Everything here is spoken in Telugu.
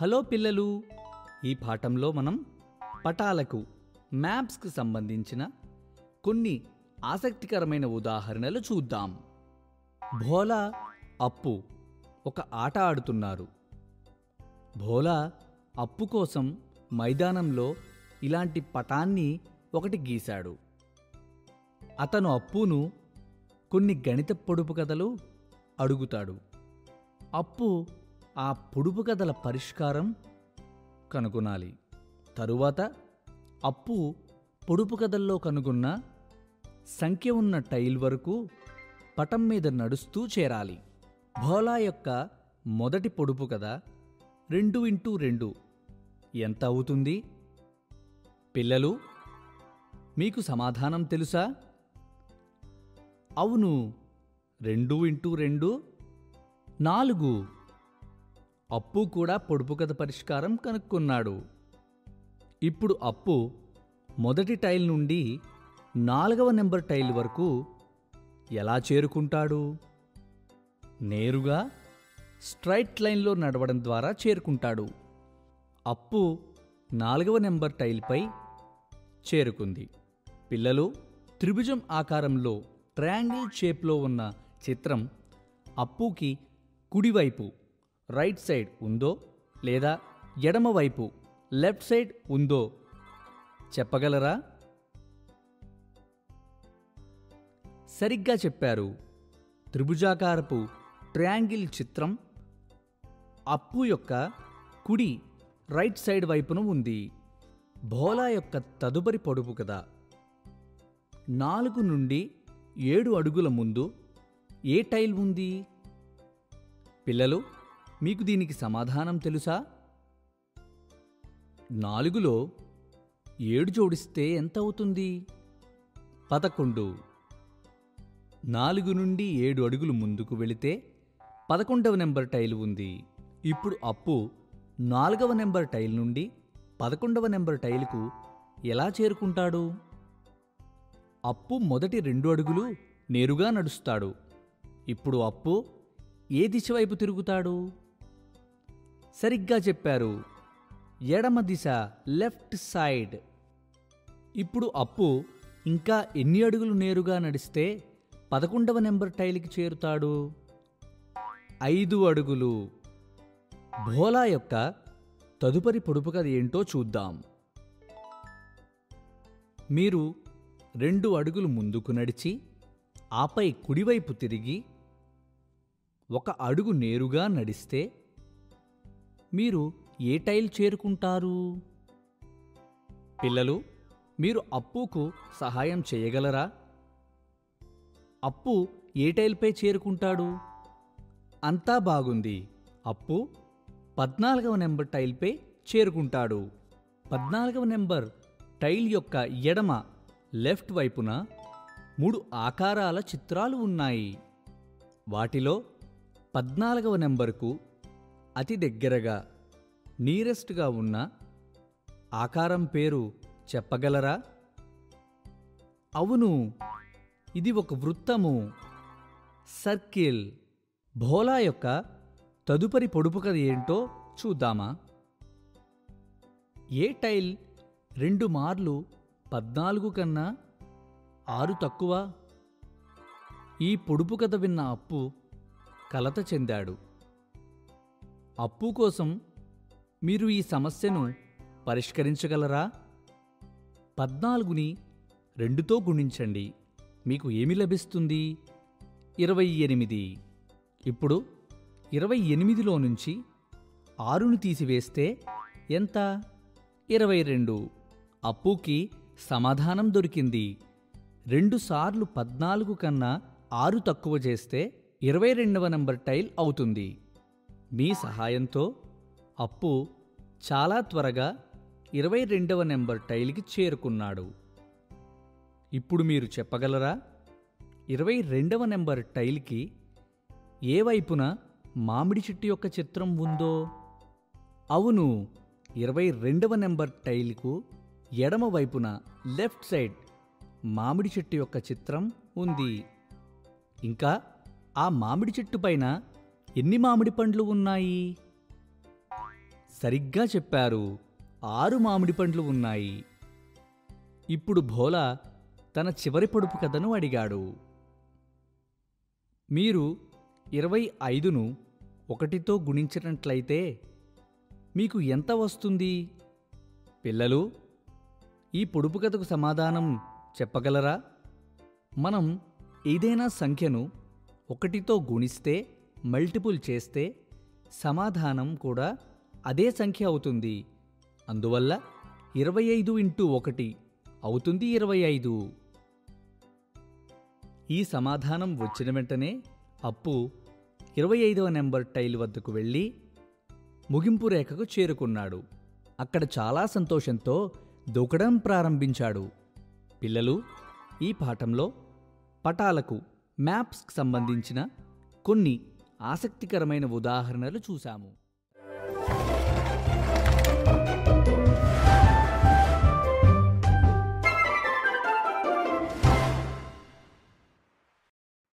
హలో పిల్లలు ఈ పాఠంలో మనం పటాలకు మ్యాప్స్కి సంబంధించిన కొన్ని ఆసక్తికరమైన ఉదాహరణలు చూద్దాం భోలా అప్పు ఒక ఆట ఆడుతున్నారు భోలా అప్పు కోసం మైదానంలో ఇలాంటి పటాన్ని ఒకటి గీశాడు అతను అప్పును కొన్ని గణిత పొడుపు కథలు అడుగుతాడు అప్పు ఆ పొడుపు కథల పరిష్కారం కనుగొనాలి తరువాత అప్పు పొడుపు కథల్లో కనుగొన్న సంఖ్య ఉన్న టైల్ వరకు పటం మీద నడుస్తూ చేరాలి భోలా యొక్క మొదటి పొడుపు కథ రెండు ఇంటూ రెండు ఎంత అవుతుంది పిల్లలు మీకు సమాధానం తెలుసా అవును రెండు ఇంటూ రెండు నాలుగు అప్పు కూడా పొడుపు కథ పరిష్కారం కనుక్కున్నాడు ఇప్పుడు అప్పు మొదటి టైల్ నుండి నాలుగవ నెంబర్ టైల్ వరకు ఎలా చేరుకుంటాడు నేరుగా స్ట్రైట్ లైన్లో నడవడం ద్వారా చేరుకుంటాడు అప్పు నాలుగవ నెంబర్ టైల్పై చేరుకుంది పిల్లలు త్రిభుజం ఆకారంలో ట్రయాంగిల్ షేప్లో ఉన్న చిత్రం అప్పుకి కుడివైపు రైట్ సైడ్ ఉందో లేదా ఎడమవైపు లెఫ్ట్ సైడ్ ఉందో చెప్పగలరా సరిగ్గా చెప్పారు త్రిభుజాకారపు ట్రయాంగిల్ చిత్రం అప్పు యొక్క కుడి రైట్ సైడ్ వైపున ఉంది భోలా యొక్క తదుపరి పొడుపు కదా నాలుగు నుండి ఏడు అడుగుల ముందు ఏ టైల్ ఉంది పిల్లలు మీకు దీనికి సమాధానం తెలుసా నాలుగులో ఏడు జోడిస్తే ఎంత అవుతుంది పదకొండు నాలుగు నుండి ఏడు అడుగులు ముందుకు వెళితే పదకొండవ నెంబర్ టైల్ ఉంది ఇప్పుడు అప్పు నాలుగవ నెంబర్ టైల్ నుండి పదకొండవ నెంబర్ టైలుకు ఎలా చేరుకుంటాడు అప్పు మొదటి రెండు అడుగులు నేరుగా నడుస్తాడు ఇప్పుడు అప్పు ఏ దిశ వైపు తిరుగుతాడు సరిగ్గా చెప్పారు ఎడమ దిశ లెఫ్ట్ సైడ్ ఇప్పుడు అప్పు ఇంకా ఎన్ని అడుగులు నేరుగా నడిస్తే పదకొండవ నెంబర్ టైల్కి చేరుతాడు ఐదు అడుగులు భోలా యొక్క తదుపరి పొడుపు కథ ఏంటో చూద్దాం మీరు రెండు అడుగులు ముందుకు నడిచి ఆపై కుడివైపు తిరిగి ఒక అడుగు నేరుగా నడిస్తే మీరు ఏ టైల్ చేరుకుంటారు పిల్లలు మీరు అప్పుకు సహాయం చేయగలరా అప్పు ఏ టైల్పై చేరుకుంటాడు అంతా బాగుంది అప్పు పద్నాలుగవ నెంబర్ టైల్పై చేరుకుంటాడు పద్నాలుగవ నెంబర్ టైల్ యొక్క ఎడమ లెఫ్ట్ వైపున మూడు ఆకారాల చిత్రాలు ఉన్నాయి వాటిలో పద్నాలుగవ నెంబరుకు అతి దగ్గరగా నీరెస్ట్గా ఉన్న ఆకారం పేరు చెప్పగలరా అవును ఇది ఒక వృత్తము సర్కిల్ భోలా యొక్క తదుపరి పొడుపు కథ ఏంటో చూద్దామా ఏ టైల్ రెండు మార్లు పద్నాలుగు కన్నా ఆరు తక్కువ ఈ పొడుపు కథ విన్న అప్పు కలత చెందాడు అప్పు కోసం మీరు ఈ సమస్యను పరిష్కరించగలరా పద్నాలుగుని రెండుతో గుణించండి మీకు ఏమి లభిస్తుంది ఇరవై ఎనిమిది ఇప్పుడు ఇరవై ఎనిమిదిలో నుంచి ఆరుని తీసివేస్తే ఎంత ఇరవై రెండు అప్పుకి సమాధానం దొరికింది రెండు సార్లు పద్నాలుగు కన్నా ఆరు తక్కువ చేస్తే ఇరవై రెండవ నంబర్ టైల్ అవుతుంది మీ సహాయంతో అప్పు చాలా త్వరగా ఇరవై రెండవ నెంబర్ టైల్కి చేరుకున్నాడు ఇప్పుడు మీరు చెప్పగలరా ఇరవై రెండవ నెంబర్ టైల్కి ఏ వైపున మామిడి చెట్టు యొక్క చిత్రం ఉందో అవును ఇరవై రెండవ నెంబర్ టైల్కు ఎడమ వైపున లెఫ్ట్ సైడ్ మామిడి చెట్టు యొక్క చిత్రం ఉంది ఇంకా ఆ మామిడి చెట్టు పైన ఎన్ని మామిడి పండ్లు ఉన్నాయి సరిగ్గా చెప్పారు ఆరు మామిడి పండ్లు ఉన్నాయి ఇప్పుడు భోలా తన చివరి పొడుపు కథను అడిగాడు మీరు ఇరవై ఐదును ఒకటితో గుణించినట్లయితే మీకు ఎంత వస్తుంది పిల్లలు ఈ పొడుపు కథకు సమాధానం చెప్పగలరా మనం ఏదైనా సంఖ్యను ఒకటితో గుణిస్తే మల్టిపుల్ చేస్తే సమాధానం కూడా అదే సంఖ్య అవుతుంది అందువల్ల ఇరవై ఐదు ఇంటూ ఒకటి అవుతుంది ఇరవై ఐదు ఈ సమాధానం వచ్చిన వెంటనే అప్పు ఇరవై ఐదవ నెంబర్ టైల్ వద్దకు వెళ్ళి ముగింపు రేఖకు చేరుకున్నాడు అక్కడ చాలా సంతోషంతో దూకడం ప్రారంభించాడు పిల్లలు ఈ పాఠంలో పటాలకు మ్యాప్స్కి సంబంధించిన కొన్ని ఆసక్తికరమైన ఉదాహరణలు చూశాము